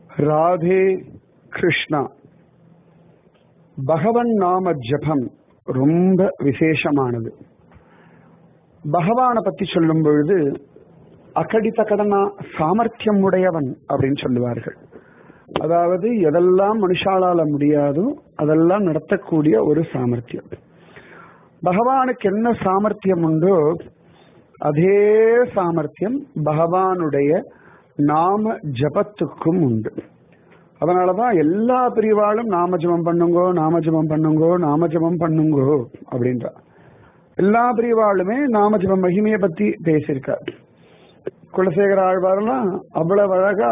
ராதே கிருஷ்ணா பகவன் நாம ஜபம் ரொம்ப விசேஷமானது பகவானை பத்தி சொல்லும் பொழுது அகடித கடனா சாமர்த்தியம் உடையவன் அப்படின்னு சொல்லுவார்கள் அதாவது எதெல்லாம் மனுஷாலால முடியாதோ அதெல்லாம் நடத்தக்கூடிய ஒரு சாமர்த்தியம் பகவானுக்கு என்ன சாமர்த்தியம் உண்டோ அதே சாமர்த்தியம் பகவானுடைய நாம ஜபத்துக்கும் உண்டு அதனாலதான் எல்லா பிரிவாளும் நாம ஜபம் பண்ணுங்கோ நாம ஜபம் பண்ணுங்கோ நாம ஜபம் பண்ணுங்கோ அப்படின்றா எல்லா பிரிவாளுமே நாம ஜபம் மகிமையை பத்தி பேசியிருக்கார் குலசேகர ஆழ்வாரெல்லாம் அவ்வளவு அழகா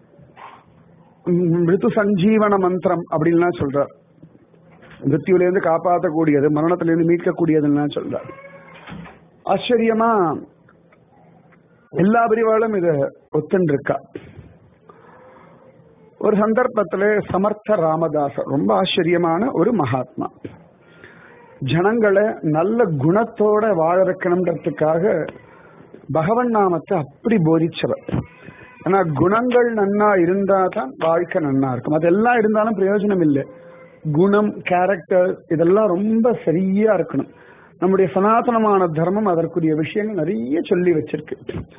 மிருது சஞ்சீவன மந்திரம் அப்படின்லாம் சொல்றார் மிருத்தியிலிருந்து காப்பாற்றக்கூடியது மரணத்திலிருந்து மீட்கக்கூடியதுன்னு சொல்றார் ஆச்சரியமா எல்லா பிரிவாலும் இத ஒத்துன்னு இருக்கா ஒரு சந்தர்ப்பத்துல சமர்த்த ராமதாசர் ரொம்ப ஆச்சரியமான ஒரு மகாத்மா ஜனங்களை நல்ல குணத்தோட வாழ வைக்கணுன்றதுக்காக பகவன் நாமத்தை அப்படி போதிச்சவர் ஆனா குணங்கள் நன்னா இருந்தா தான் வாழ்க்கை நன்னா இருக்கும் அதெல்லாம் இருந்தாலும் பிரயோஜனம் இல்லை குணம் கேரக்டர் இதெல்லாம் ரொம்ப சரியா இருக்கணும் நம்முடைய சனாதனமான தர்மம் அதற்குரிய விஷயங்கள் நிறைய சொல்லி வச்சிருக்கு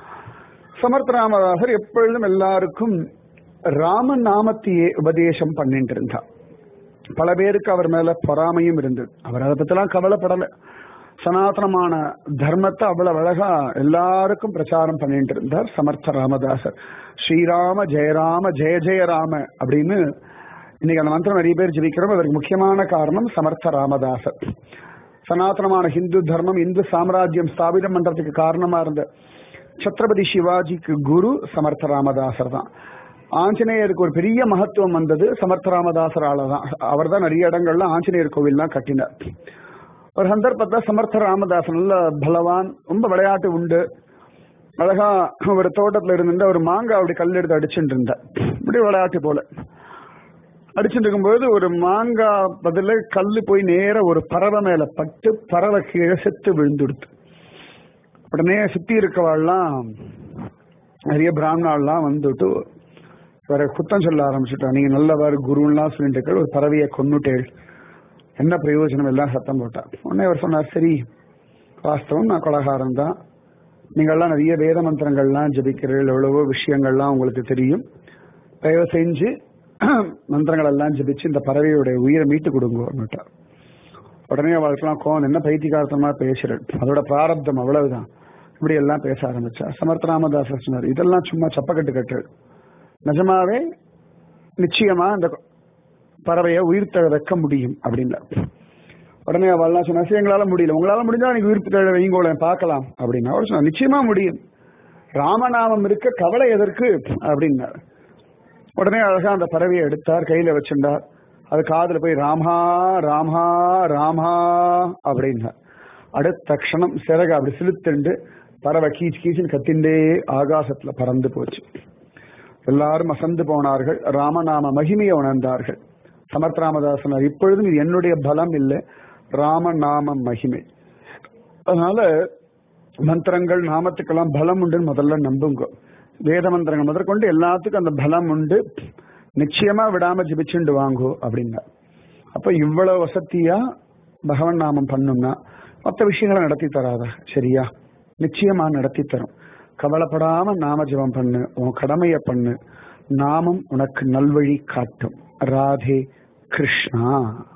சமர்த்த ராமதாசர் எப்பொழுதும் எல்லாருக்கும் ராம நாமத்தையே உபதேசம் பண்ணிட்டு இருந்தார் பல பேருக்கு அவர் மேல பொறாமையும் இருந்தது அவர் அதை பத்திலாம் கவலைப்படல சனாதனமான தர்மத்தை அவ்வளவு அழகா எல்லாருக்கும் பிரச்சாரம் பண்ணிட்டு இருந்தார் சமர்த்த ராமதாசர் ஸ்ரீராம ஜெயராம ஜெய ஜெயராம அப்படின்னு இன்னைக்கு அந்த மந்திரம் நிறைய பேர் ஜெபிக்கிறோம் அதற்கு முக்கியமான காரணம் சமர்த்த ராமதாசர் சனாதனமான ஹிந்து தர்மம் இந்து சாம்ராஜ்யம் ஸ்தாபிதம் பண்றதுக்கு காரணமா இருந்த சத்ரபதி சிவாஜிக்கு குரு சமர்த்த ராமதாசர் தான் ஆஞ்சநேயருக்கு ஒரு பெரிய மகத்துவம் வந்தது சமர்த்த ராமதாசரால தான் அவர் தான் நிறைய இடங்கள்ல ஆஞ்சநேயர் கோவில்லாம் கட்டினார் ஒரு சந்தர்ப்பத்தை சமர்த்த ராமதாசன் நல்ல பலவான் ரொம்ப விளையாட்டு உண்டு அழகா ஒரு தோட்டத்துல இருந்துட்டு ஒரு மாங்காய் அப்படி கல் எடுத்து அடிச்சுட்டு இருந்தார் இப்படி விளையாட்டு போல அடிச்சுட்டு இருக்கும்போது ஒரு மாங்காய் பதில கல்லு போய் நேர ஒரு பறவை மேல பட்டு பறவை கீழே செத்து விழுந்துடுத்து உடனே சுத்தி இருக்கவாள்லாம் நிறைய பிராமணாலாம் வந்துட்டு வேற குத்தம் சொல்ல ஆரம்பிச்சுட்டா நீங்க நல்லவாறு குருன்லாம் சொல்லிட்டு ஒரு பறவையை கொன்னுட்டேள் என்ன பிரயோஜனம் எல்லாம் சத்தம் போட்டா உடனே அவர் சொன்னார் சரி வாஸ்தவம் நான் கொலகாரம் தான் நீங்கள்லாம் நிறைய வேத மந்திரங்கள்லாம் ஜபிக்கிறீர்கள் எவ்வளவோ விஷயங்கள்லாம் உங்களுக்கு தெரியும் தயவு செஞ்சு மந்திரங்கள் எல்லாம் ஜபிச்சு இந்த பறவையுடைய உயிரை மீட்டு கொடுங்கோன்னுட்டார் உடனே அவளுக்கெல்லாம் கோவம் என்ன பைத்தியகாரத்தமா பேசுறேன் அதோட பிராரப்தம் அவ்வளவுதான் இப்படி எல்லாம் பேச ஆரம்பிச்சா சமர்த்த ராமதாசர் சொன்னார் இதெல்லாம் சும்மா சப்பக்கட்டு கட்டு நிஜமாவே நிச்சயமா இந்த பறவையை உயிர் தழ வைக்க முடியும் அப்படின்னா உடனே அவள்லாம் சொன்னா சரி எங்களால முடியல உங்களால முடிஞ்சா நீங்க உயிர் தழ வைங்கோல பார்க்கலாம் அப்படின்னா அவர் சொன்னா நிச்சயமா முடியும் ராமநாமம் இருக்க கவலை எதற்கு அப்படின்னார் உடனே அழகா அந்த பறவையை எடுத்தார் கையில வச்சிருந்தார் அது காதுல போய் ராமா ராமா ராமா அப்படின்னார் அடுத்த க்ஷணம் சிறக அப்படி சிலுத்துண்டு பறவை கீச்சு கீச்சுன்னு கத்திண்டே ஆகாசத்துல பறந்து போச்சு எல்லாரும் அசந்து போனார்கள் ராமநாம மகிமையை உணர்ந்தார்கள் சமர்த்த ராமதாசனர் இப்பொழுதும் இது என்னுடைய பலம் இல்லை ராமநாம மகிமை அதனால மந்திரங்கள் நாமத்துக்கெல்லாம் பலம் உண்டுன்னு முதல்ல நம்புங்க வேத மந்திரங்கள் முதற்கொண்டு எல்லாத்துக்கும் அந்த பலம் உண்டு நிச்சயமா விடாம ஜிபிச்சுண்டு வாங்கோ அப்படின்னா அப்ப இவ்வளவு வசதியா பகவன் நாமம் பண்ணும்னா மற்ற விஷயங்களை நடத்தி தராதா சரியா நிச்சயமா நடத்தி தரும் கவலைப்படாம நாம ஜபம் பண்ணு உன் கடமைய பண்ணு நாமம் உனக்கு நல்வழி காட்டும் ராதே கிருஷ்ணா